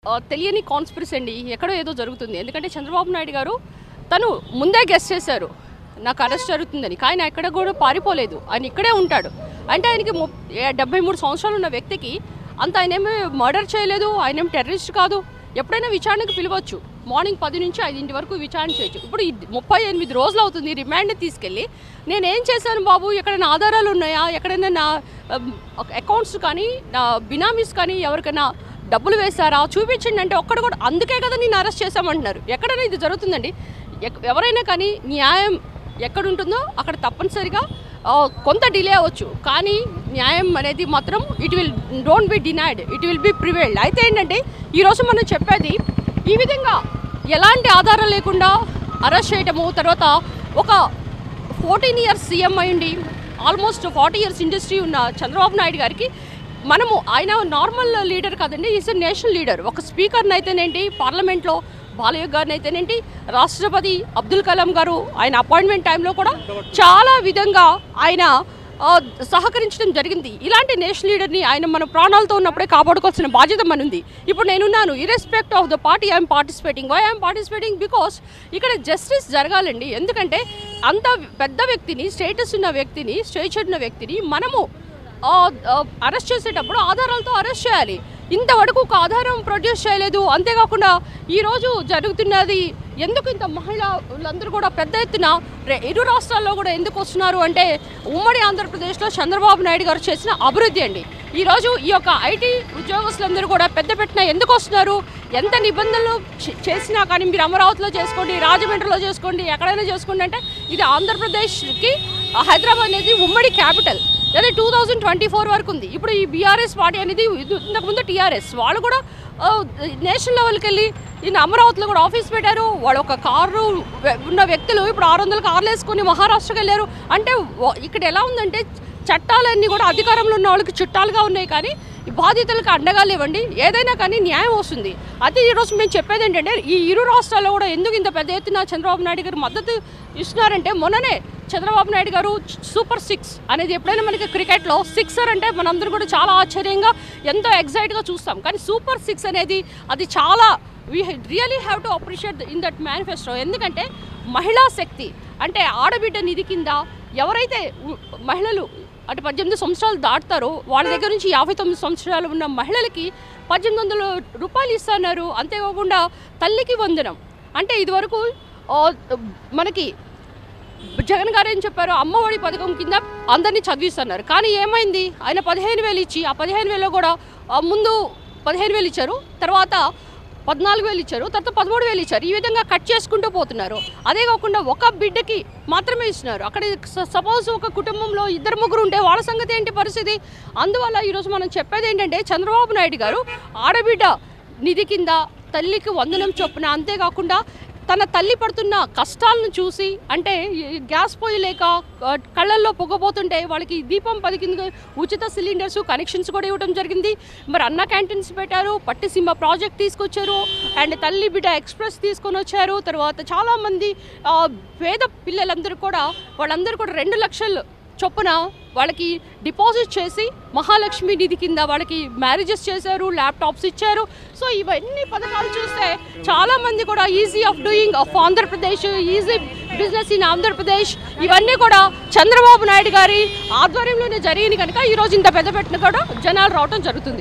ఆ, తెలియని కాన్స్పిరసీ అండి ఎక్కడో ఏదో జరుగుతుంది ఎందుకంటే చంద్రబాబు నాయుడు గారు తను ముందే గెస్ట్ చేశారు నాకు అరెస్ట్ జరుగుతుందని కానీ ఆయన ఎక్కడ కూడా పారిపోలేదు ఆయన ఇక్కడే ఉంటాడు అంటే ఆయనకి ము డెబ్బై మూడు సంవత్సరాలు ఉన్న వ్యక్తికి అంత ఆయన ఏమి మర్డర్ చేయలేదు ఆయన ఏం టెర్రరిస్ట్ కాదు ఎప్పుడైనా విచారణకు పిలవచ్చు మార్నింగ్ పది నుంచి ఐదింటి వరకు విచారణ చేయొచ్చు ఇప్పుడు ఈ ముప్పై ఎనిమిది రోజులు అవుతుంది రిమాండ్ తీసుకెళ్ళి నేను ఏం చేశాను బాబు ఎక్కడైనా ఆధారాలు ఉన్నాయా ఎక్కడైనా నా అకౌంట్స్ కానీ నా బినామీస్ కానీ ఎవరికైనా డబ్బులు వేశారా చూపించండి అంటే ఒక్కడ కూడా అందుకే కదా నేను అరెస్ట్ చేశామంటున్నారు ఎక్కడైనా ఇది జరుగుతుందండి ఎక్- ఎవరైనా కానీ న్యాయం ఎక్కడ ఉంటుందో అక్కడ తప్పనిసరిగా ఆ, కొంత డిలే అవ్వచ్చు కానీ న్యాయం అనేది మాత్రం it will don't be denied it will be prevailed అయితే ఏంటంటే ఈరోజు మనం చెప్పేది ఈ విధంగా ఎలాంటి ఆధారం లేకుండా అరెస్ట్ చేయటము తర్వాత ఒక ఫోర్టీన్ ఇయర్స్ సీఎం అయ్యండి ఆల్మోస్ట్ ఫార్టీ ఇయర్స్ ఇండస్ట్రీ ఉన్న చంద్రబాబు నాయుడు గారికి మనము ఆయన నార్మల్ లీడర్ కాదండి ఈజ్ నేషనల్ లీడర్ ఒక స్పీకర్ని అయితేనేంటి పార్లమెంట్లో బాలయ్య గారిని అయితేనేంటి రాష్ట్రపతి అబ్దుల్ కలాం గారు ఆయన అపాయింట్మెంట్ టైంలో కూడా చాలా విధంగా ఆయన ఆ, సహకరించడం జరిగింది ఇలాంటి నేషనల్ లీడర్ని ఆయన మన ప్రాణాలతో ఉన్నప్పుడే కాపాడుకోవాల్సిన బాధ్యత మన ఉంది ఇప్పుడు నేనున్నాను irrespective of the party I'm participating why I'm participating because ఇక్కడ జస్టిస్ జరగాలండి ఎందుకంటే అంత పెద్ద వ్యక్తిని స్టేటస్ ఉన్న వ్యక్తిని స్టేచర్ ఉన్న వ్యక్తిని మనము అరెస్ట్ చేసేటప్పుడు ఆధారాలతో అరెస్ట్ చేయాలి ఇంతవరకు ఒక ఆధారం ప్రొడ్యూస్ చేయలేదు అంతేకాకుండా ఈరోజు జరుగుతున్నది ఎందుకు ఇంత మహిళలందరూ కూడా పెద్ద ఎత్తున రే- ఇరు రాష్ట్రాల్లో కూడా ఎందుకు వస్తున్నారు అంటే ఉమ్మడి ఆంధ్రప్రదేశ్లో చంద్రబాబు నాయుడు గారు చేసిన అభివృద్ధి అండి ఈరోజు ఈ యొక్క ఐటీ ఉద్యోగస్తులందరూ కూడా పెద్ద పెట్టిన ఎందుకు వస్తున్నారు ఎంత నిబంధనలు చే- చేసినా కానీ మీరు అమరావతిలో చేసుకోండి రాజమండ్రిలో చేసుకోండి ఎక్కడైనా చేసుకోండి అంటే ఇది ఆంధ్రప్రదేశ్కి ఆ హైదరాబాద్ అనేది ఉమ్మడి క్యాపిటల్ అదే టూ థౌజండ్ ట్వంటీ ఫోర్ వరకు ఉంది ఇప్పుడు ఈ బీఆర్ఎస్ పార్టీ అనేది ఇది- ఇంతకుముందు టీఆర్ఎస్ వాళ్ళు కూడా ఆ, నేషనల్ లెవెల్కి వెళ్ళి ఈయన అమరావతిలో కూడా ఆఫీస్ పెట్టారు వాళ్ళు ఒక కారు వె- ఉన్న వ్యక్తులు ఇప్పుడు ఆరు వందల కార్లు వేసుకొని మహారాష్ట్రకి వెళ్ళారు అంటే వ- ఇక్కడ ఎలా ఉందంటే చట్టాలన్నీ కూడా అధికారంలో ఉన్న వాళ్ళకి చుట్టాలుగా ఉన్నాయి కానీ ఈ బాధితులకు అండగా లేవండి ఏదైనా కానీ న్యాయం వస్తుంది అది ఈరోజు మేము చెప్పేది ఏంటంటే ఈ ఇరు రాష్ట్రాల్లో కూడా ఎందుకు ఇంత పెద్ద ఎత్తున చంద్రబాబు నాయుడు గారు మద్దతు ఇస్తున్నారంటే మొన్ననే చంద్రబాబు నాయుడు గారు సూపర్ సిక్స్ అనేది ఎప్పుడైనా మనకి క్రికెట్లో సిక్సర్ అంటే మనందరూ కూడా చాలా ఆశ్చర్యంగా ఎంతో ఎగ్జైట్గా చూస్తాం కానీ సూపర్ సిక్స్ అనేది అది చాలా we really have to appreciate in that manifesto ఎందుకంటే మహిళా శక్తి అంటే ఆడబిడ్డ నిధి కింద ఎవరైతే ఉ- మహిళలు అటు పద్దెనిమిది సంవత్సరాలు దాటుతారో వాళ్ళ దగ్గర నుంచి యాభై తొమ్మిది సంవత్సరాలు ఉన్న మహిళలకి పద్దెనిమిది వందల రూపాయలు ఇస్తున్నారు అంతేకాకుండా తల్లికి వందనం అంటే ఇదివరకు ఆ, మనకి జగన్ గారు ఏం చెప్పారు అమ్మఒడి పథకం కింద అందరినీ చదివిస్తున్నారు కానీ ఏమైంది ఆయన పదిహేను వేలు ఇచ్చి ఆ పదిహేను వేలు కూడా ఆ, ముందు పదిహేను వేలు ఇచ్చారు తర్వాత పద్నాలుగు వేలు ఇచ్చారు తర్వాత పదమూడు వేలు ఇచ్చారు ఈ విధంగా కట్ చేసుకుంటూ పోతున్నారు అదే కాకుండా ఒక బిడ్డకి మాత్రమే ఇస్తున్నారు అక్కడ సపోజ్ ఒక కుటుంబంలో ఇద్దరు ముగ్గురు ఉంటే వాళ్ళ సంగతి ఏంటి పరిస్థితి అందువల్ల ఈరోజు మనం చెప్పేది ఏంటంటే చంద్రబాబు నాయుడు గారు ఆడబిడ్డ నిధి కింద తల్లికి వందనం చొప్పున అంతేకాకుండా తన తల్లి పడుతున్న కష్టాలను చూసి అంటే ఈ గ్యాస్ పొయ్యి లేక ఆ, కళ్ళల్లో పొగబోతుంటే వాళ్ళకి దీపం పది కింద ఉచిత సిలిండర్స్ కనెక్షన్స్ కూడా ఇవ్వడం జరిగింది మరి అన్న క్యాంటీన్స్ పెట్టారు పట్టిసీమ ప్రాజెక్ట్ తీసుకొచ్చారు అండ్ తల్లి బిడ్డ ఎక్స్ప్రెస్ తీసుకొని వచ్చారు తర్వాత చాలామంది ఆ, పేద పిల్లలందరూ కూడా వాళ్ళందరూ కూడా రెండు లక్షలు చొప్పున వాళ్ళకి డిపాజిట్ చేసి మహాలక్ష్మి నిధి కింద వాళ్ళకి మ్యారేజెస్ చేశారు ల్యాప్టాప్స్ ఇచ్చారు సో ఇవన్నీ పథకాలు చూస్తే చాలా మంది కూడా easy of doing of Andhra Pradesh easy business in Andhra Pradesh ఇవన్నీ కూడా చంద్రబాబు నాయుడు గారి ఆధ్వర్యంలోనే జరిగింది కనుక ఈరోజు ఇంత పెద్ద పెట్టిన కూడా జనాలు రావడం జరుగుతుంది